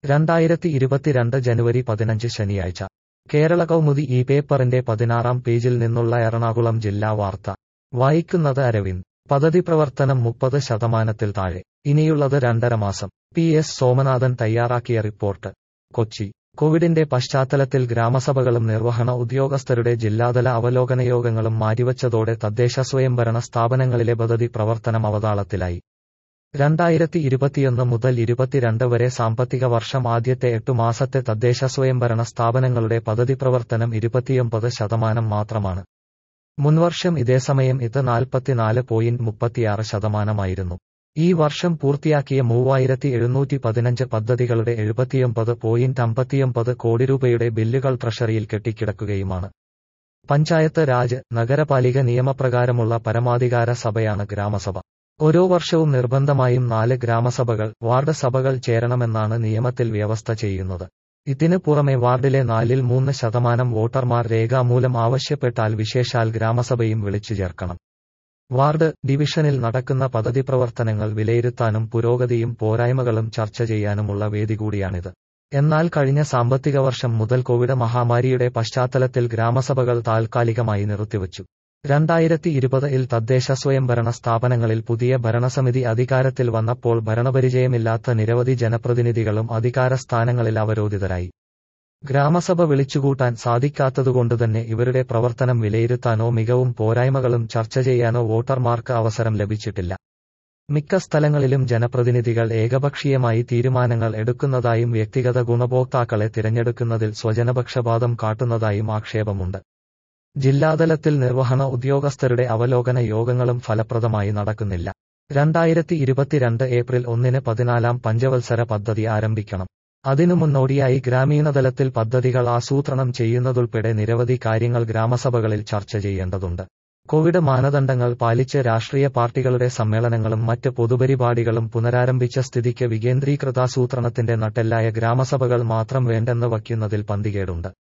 രണ്ടായിരത്തി ഇരുപത്തിരണ്ട് ജനുവരി പതിനഞ്ച് ശനിയാഴ്ച കേരള കൗമുദി ഈ പേപ്പറിന്റെ പതിനാറാം പേജിൽ നിന്നുള്ള എറണാകുളം ജില്ലാ വാർത്ത വായിക്കുന്നത് അരവിന്ദ് പദ്ധതി പ്രവർത്തനം മുപ്പത് ശതമാനത്തിൽ താഴെ ഇനിയുള്ളത് രണ്ടര മാസം പി എസ് സോമനാഥൻ തയ്യാറാക്കിയ റിപ്പോർട്ട് കൊച്ചി കോവിഡിന്റെ പശ്ചാത്തലത്തിൽ ഗ്രാമസഭകളും നിർവഹണ ഉദ്യോഗസ്ഥരുടെ ജില്ലാതല അവലോകന യോഗങ്ങളും മാറ്റിവച്ചതോടെ തദ്ദേശ സ്വയംഭരണ സ്ഥാപനങ്ങളിലെ പദ്ധതി പ്രവർത്തനം അവതാളത്തിലായി രണ്ടായിരത്തി ഇരുപത്തിയൊന്ന് മുതൽ ഇരുപത്തിരണ്ട് വരെ സാമ്പത്തിക വർഷം ആദ്യത്തെ എട്ടു മാസത്തെ തദ്ദേശ സ്വയംഭരണ സ്ഥാപനങ്ങളുടെ പദ്ധതി പ്രവർത്തനം ഇരുപത്തിയൊമ്പത് ശതമാനം മാത്രമാണ് മുൻവർഷം ഇതേസമയം ഇത് നാൽപ്പത്തിനാല് പോയിന്റ് മുപ്പത്തിയാറ് ശതമാനമായിരുന്നു ഈ വർഷം പൂർത്തിയാക്കിയ മൂവായിരത്തി എഴുന്നൂറ്റി പതിനഞ്ച് പദ്ധതികളുടെ എഴുപത്തിയൊമ്പത് പോയിന്റ് അമ്പത്തിയൊമ്പത് കോടി രൂപയുടെ ബില്ലുകൾ ട്രഷറിയിൽ കെട്ടിക്കിടക്കുകയുമാണ് പഞ്ചായത്ത് രാജ് നഗരപാലിക നിയമപ്രകാരമുള്ള പരമാധികാര സഭയാണ് ഗ്രാമസഭ ഓരോ വർഷവും നിർബന്ധമായും നാല് ഗ്രാമസഭകൾ വാർഡ് സഭകൾ ചേരണമെന്നാണ് നിയമത്തിൽ വ്യവസ്ഥ ചെയ്യുന്നത് ഇതിന് പുറമെ വാർഡിലെ നാലിൽ മൂന്ന് ശതമാനം വോട്ടർമാർ രേഖാമൂലം ആവശ്യപ്പെട്ടാൽ വിശേഷാൽ ഗ്രാമസഭയും വിളിച്ചു ചേർക്കണം വാർഡ് ഡിവിഷനിൽ നടക്കുന്ന പദ്ധതി പ്രവർത്തനങ്ങൾ വിലയിരുത്താനും പുരോഗതിയും പോരായ്മകളും ചർച്ച ചെയ്യാനുമുള്ള വേദി കൂടിയാണിത് എന്നാൽ കഴിഞ്ഞ സാമ്പത്തിക വർഷം മുതൽ കോവിഡ് മഹാമാരിയുടെ പശ്ചാത്തലത്തിൽ ഗ്രാമസഭകൾ താൽക്കാലികമായി നിർത്തിവച്ചു രണ്ടായിരത്തി ഇരുപതിൽ തദ്ദേശ സ്വയംഭരണ സ്ഥാപനങ്ങളിൽ പുതിയ ഭരണസമിതി അധികാരത്തിൽ വന്നപ്പോൾ ഭരണപരിചയമില്ലാത്ത നിരവധി ജനപ്രതിനിധികളും അധികാര സ്ഥാനങ്ങളിൽ അവരോധിതരായി ഗ്രാമസഭ വിളിച്ചുകൂട്ടാൻ സാധിക്കാത്തതുകൊണ്ടുതന്നെ ഇവരുടെ പ്രവർത്തനം വിലയിരുത്താനോ മികവും പോരായ്മകളും ചർച്ച ചെയ്യാനോ വോട്ടർമാർക്ക് അവസരം ലഭിച്ചിട്ടില്ല മിക്ക സ്ഥലങ്ങളിലും ജനപ്രതിനിധികൾ ഏകപക്ഷീയമായി തീരുമാനങ്ങൾ എടുക്കുന്നതായും വ്യക്തിഗത ഗുണഭോക്താക്കളെ തിരഞ്ഞെടുക്കുന്നതിൽ സ്വജനപക്ഷപാതം കാട്ടുന്നതായും ആക്ഷേപമുണ്ട് ജില്ലാതലത്തിൽ നിർവഹണ ഉദ്യോഗസ്ഥരുടെ അവലോകന യോഗങ്ങളും ഫലപ്രദമായി നടക്കുന്നില്ല രണ്ടായിരത്തി ഇരുപത്തിരണ്ട് ഏപ്രിൽ ഒന്നിന് പതിനാലാം പഞ്ചവത്സര പദ്ധതി ആരംഭിക്കണം അതിനു മുന്നോടിയായി ഗ്രാമീണതലത്തിൽ പദ്ധതികൾ ആസൂത്രണം ചെയ്യുന്നതുൾപ്പെടെ നിരവധി കാര്യങ്ങൾ ഗ്രാമസഭകളിൽ ചർച്ച ചെയ്യേണ്ടതുണ്ട് കോവിഡ് മാനദണ്ഡങ്ങൾ പാലിച്ച് രാഷ്ട്രീയ പാർട്ടികളുടെ സമ്മേളനങ്ങളും മറ്റ് പൊതുപരിപാടികളും പുനരാരംഭിച്ച സ്ഥിതിക്ക് വികേന്ദ്രീകൃതാസൂത്രണത്തിന്റെ നട്ടെല്ലായ ഗ്രാമസഭകൾ മാത്രം വേണ്ടെന്ന് വയ്ക്കുന്നതിൽ പന്തികേടുണ്ട്